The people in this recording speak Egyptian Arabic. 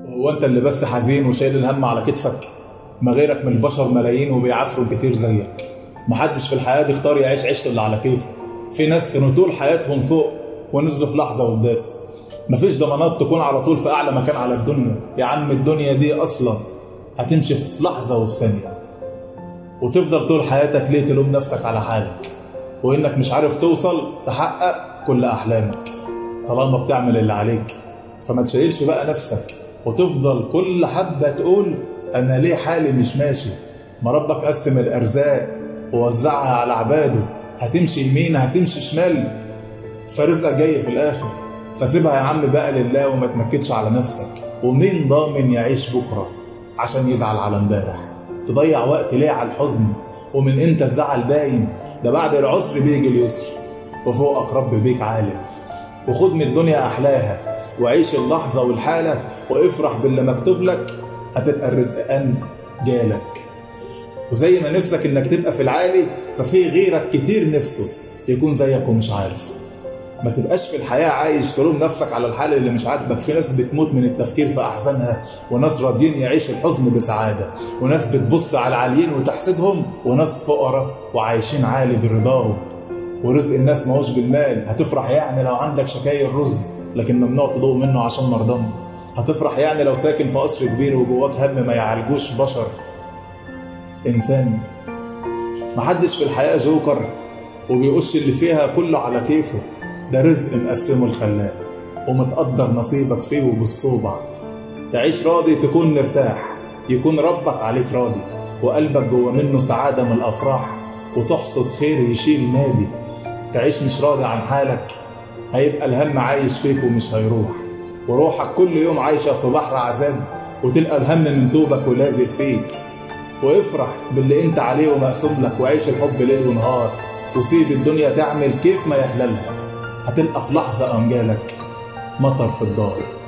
هو انت اللي بس حزين وشايل الهم على كتفك ما غيرك من البشر ملايين وبيعافروا كتير زيك محدش في الحياة دي اختار يعيش عيشته اللي على كيفه في ناس كانوا طول حياتهم فوق ونزلوا في لحظة واتداسوا مفيش ضمانات تكون على طول في أعلى مكان على الدنيا يا عم الدنيا دي أصلا هتمشي في لحظة وفي ثانية وتفضل طول حياتك ليه تلوم نفسك على حالك وإنك مش عارف توصل تحقق كل أحلامك طالما بتعمل اللي عليك فما تشيلش بقى نفسك وتفضل كل حبة تقول أنا ليه حالي مش ماشي ما ربك قسم الأرزاق ووزعها على عباده هتمشي يمين هتمشي شمال فرزقك جاي في الآخر فسيبها يا عم بقى لله وما تنكدش على نفسك ومين ضامن يعيش بكرة عشان يزعل على امبارح تضيع وقت ليه على الحزن ومن امتى الزعل دايم ده بعد العسر بيجي اليسر وفوقك رب بيك عالم وخد من الدنيا أحلاها وعيش اللحظة والحالة وافرح باللي مكتوب لك هتبقى الرزقان جالك وزي ما نفسك انك تبقى في العالي ففي غيرك كتير نفسه يكون زيك ومش عارف ما تبقاش في الحياة عايش تلوم نفسك على الحال اللي مش عاجبك في ناس بتموت من التفكير في أحزانها وناس راضيين يعيش الحزن بسعادة وناس بتبص على العاليين وتحسدهم وناس فقراء وعايشين عالي برضاهم ورزق الناس ماهوش بالمال هتفرح يعني لو عندك شكاير رز لكن ممنوع تضوء منه عشان مرضان هتفرح يعني لو ساكن في قصر كبير وجواك هم ما يعالجوش بشر إنسان محدش في الحياة جوكر وبيقش اللي فيها كله على كيفه ده رزق مقسمه الخلاق ومتقدر نصيبك فيه وبالصوبع تعيش راضي تكون مرتاح يكون ربك عليك راضي وقلبك جوه منه سعادة من الأفراح وتحصد خير يشيل نادي تعيش مش راضي عن حالك هيبقى الهم عايش فيك ومش هيروح وروحك كل يوم عايشة في بحر عذاب وتلقى الهم من دوبك ولازق فيك وافرح باللي انت عليه ومقسوم لك وعيش الحب ليل ونهار وسيب الدنيا تعمل كيف ما يحللها هتلقى في لحظة أمجالك مطر في الدار